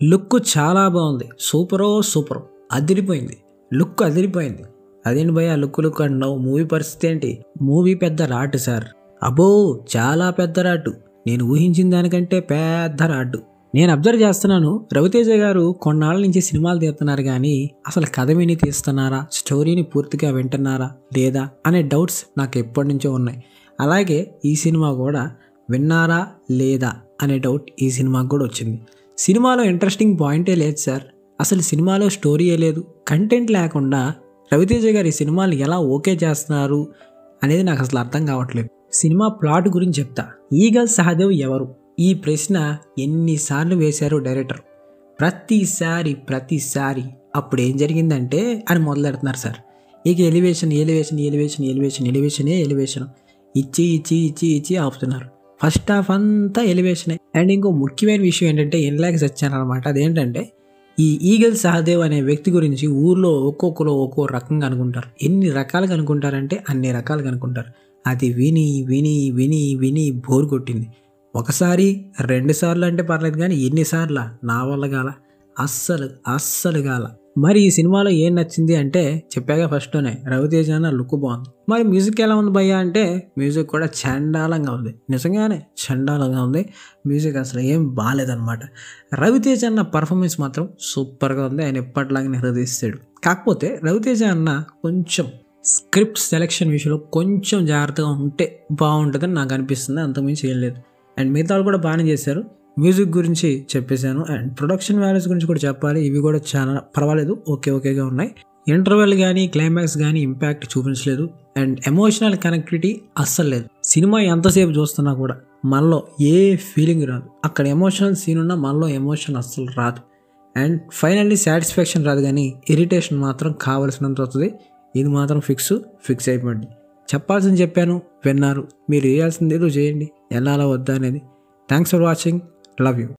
look చాలా బాగుంది సూపరో super అదిరిపోయింది లుక్ అదిరిపోయింది అదేంటి భయ లుక్ లుక్ అంటున్నావు మూవీ పరిస్థితి ఏంటి మూవీ పెద్ద రాటు సార్ అబ్బో చాలా పెద్ద రాటు నేను ఊహించిన దానికంటే పెద్ద రాటు నేను అబ్జర్వ్ చేస్తున్నాను రవితేజ గారు కొన్నాళ్ళ నుంచి సినిమాలు తీస్తున్నారు కానీ అసలు కథ విని తీస్తున్నారా స్టోరీని పూర్తిగా వింటున్నారా లేదా అనే డౌట్స్ నాకు ఎప్పటి నుంచో ఉన్నాయి అలాగే ఈ సినిమా కూడా విన్నారా లేదా అనే డౌట్ ఈ సినిమాకు కూడా వచ్చింది సినిమాలో ఇంట్రెస్టింగ్ పాయింటే లేదు సార్ అసలు సినిమాలో స్టోరీయే లేదు కంటెంట్ లేకుండా రవితేజ గారి సినిమాలు ఎలా ఓకే చేస్తున్నారు అనేది నాకు అసలు అర్థం కావట్లేదు సినిమా ప్లాట్ గురించి చెప్తా ఈగల్ సహదేవ్ ఎవరు ఈ ప్రశ్న ఎన్నిసార్లు వేశారు డైరెక్టర్ ప్రతిసారి ప్రతిసారి అప్పుడు ఏం జరిగిందంటే అని మొదలెడుతున్నారు సార్ ఇక ఎలివేషన్ ఎలివేషన్ ఎలివేషన్ ఎలివేషన్ ఎలివేషనే ఎలివేషన్ ఇచ్చి ఇచ్చి ఇచ్చి ఇచ్చి ఆపుతున్నారు ఫస్ట్ హాఫ్ అంతా ఎలివేషనే అండ్ ఇంకో ముఖ్యమైన విషయం ఏంటంటే ఎన్లాక్స్ వచ్చానమాట అదేంటంటే ఈ ఈగల్ సహదేవ్ అనే వ్యక్తి గురించి ఊర్లో ఒక్కొక్కరు ఒక్కో రకంగా అనుకుంటారు ఎన్ని రకాలుగా అనుకుంటారంటే అన్ని రకాలుగా అనుకుంటారు అది విని విని విని విని బోర్ కొట్టింది ఒకసారి రెండు సార్లు అంటే పర్లేదు కానీ ఎన్నిసార్లు నా వల్ల గాల అస్సలు అస్సలు గాల మరి ఈ సినిమాలో ఏం నచ్చింది అంటే చెప్పాగా ఫస్ట్లోనే రవితేజ అన్న లుక్ బాగుంది మరి మ్యూజిక్ ఎలా ఉంది భయ్యా అంటే మ్యూజిక్ కూడా చండాలంగా ఉంది నిజంగానే చండాలంగా ఉంది మ్యూజిక్ అసలు ఏం బాగాలేదన్నమాట రవితేజ అన్న పర్ఫార్మెన్స్ మాత్రం సూపర్గా ఉంది ఆయన ఎప్పటిలాగానే హృదయిస్తాడు కాకపోతే రవితేజ అన్న కొంచెం స్క్రిప్ట్ సెలెక్షన్ విషయంలో కొంచెం జాగ్రత్తగా ఉంటే బాగుంటుందని నాకు అనిపిస్తుంది అంతకుమించి ఏం లేదు అండ్ మిగతా వాళ్ళు కూడా బాగానే చేశారు మ్యూజిక్ గురించి చెప్పేశాను అండ్ ప్రొడక్షన్ వాల్యూస్ గురించి కూడా చెప్పాలి ఇవి కూడా చాలా పర్వాలేదు ఓకే ఓకేగా ఉన్నాయి ఇంటర్వెల్ కానీ క్లైమాక్స్ కానీ ఇంపాక్ట్ చూపించలేదు అండ్ ఎమోషనల్ కనెక్టివిటీ అస్సలు లేదు సినిమా ఎంతసేపు చూస్తున్నా కూడా మనలో ఏ ఫీలింగ్ రాదు అక్కడ ఎమోషనల్ సీన్ ఉన్నా మనలో ఎమోషన్ అస్సలు రాదు అండ్ ఫైనల్లీ సాటిస్ఫాక్షన్ రాదు కానీ ఇరిటేషన్ మాత్రం కావలసినంత వస్తుంది ఇది మాత్రం ఫిక్స్ ఫిక్స్ అయిపోయింది చెప్పాల్సింది చెప్పాను విన్నారు మీరు చేయాల్సింది ఏదో చేయండి వెళ్ళాలా వద్దా అనేది thanks for watching love you